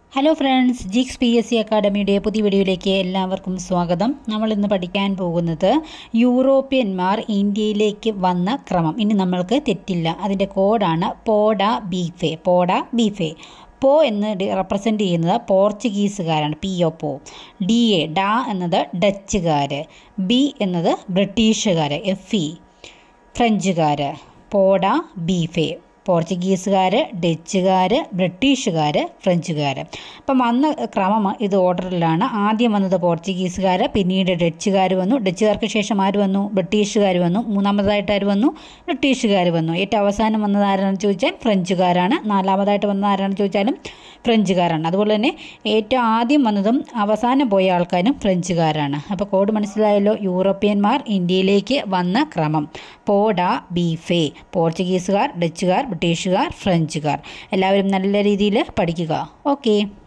hello friends ജിക്സ് P S C അക്കാഡമിയുടെ പുതിയ വീഡിയോയിലേക്ക് എല്ലാവർക്കും സ്വാഗതം നമ്മൾ ഇന്ന് പഠിക്കാൻ പോകുന്നത് യൂറോപ്യന്മാർ ഇന്ത്യയിലേക്ക് വന്ന ക്രമം ഇനി നമ്മൾക്ക് തെറ്റില്ല അതിൻ്റെ കോഡാണ് പോഡ ബീഫെ പോഡ ബീഫെ പോ എന്ന് റെപ്രസെൻ്റ് ചെയ്യുന്നത് പോർച്ചുഗീസുകാരാണ് പി ഒ പോ ഡി എ ഡാ എന്നത് ഡച്ചുകാർ ബി എന്നത് ബ്രിട്ടീഷുകാർ എഫ് ഇ ഫ്രഞ്ചുകാർ പോഡ ബീഫെ പോർച്ചുഗീസുകാർ ഡച്ചുകാർ ബ്രിട്ടീഷുകാർ ഫ്രഞ്ചുകാർ അപ്പം വന്ന ക്രമം ഇത് ഓർഡറിലാണ് ആദ്യം വന്നത് പോർച്ചുഗീസുകാർ പിന്നീട് ഡച്ചുകാർ വന്നു ഡച്ചുകാർക്ക് ശേഷം ആര് വന്നു ബ്രിട്ടീഷുകാർ വന്നു മൂന്നാമതായിട്ട് ആര് വന്നു ബ്രിട്ടീഷുകാർ വന്നു ഏറ്റവും അവസാനം വന്നത് ആരാണെന്ന് ചോദിച്ചാൽ ഫ്രഞ്ചുകാരാണ് നാലാമതായിട്ട് വന്നത് ആരാണെന്ന് ചോദിച്ചാലും ഫ്രഞ്ചുകാരാണ് അതുപോലെ തന്നെ ഏറ്റവും ആദ്യം വന്നതും അവസാനം പോയ ആൾക്കാരും ഫ്രഞ്ചുകാരാണ് അപ്പോൾ കോഡ് മനസ്സിലായല്ലോ യൂറോപ്യന്മാർ ഇന്ത്യയിലേക്ക് വന്ന ക്രമം പോഡ ബീഫെ പോർച്ചുഗീസുകാർ ഡച്ചുകാർ ബ്രിട്ടീഷുകാർ ഫ്രഞ്ചുകാർ എല്ലാവരും നല്ല രീതിയിൽ പഠിക്കുക ഓക്കെ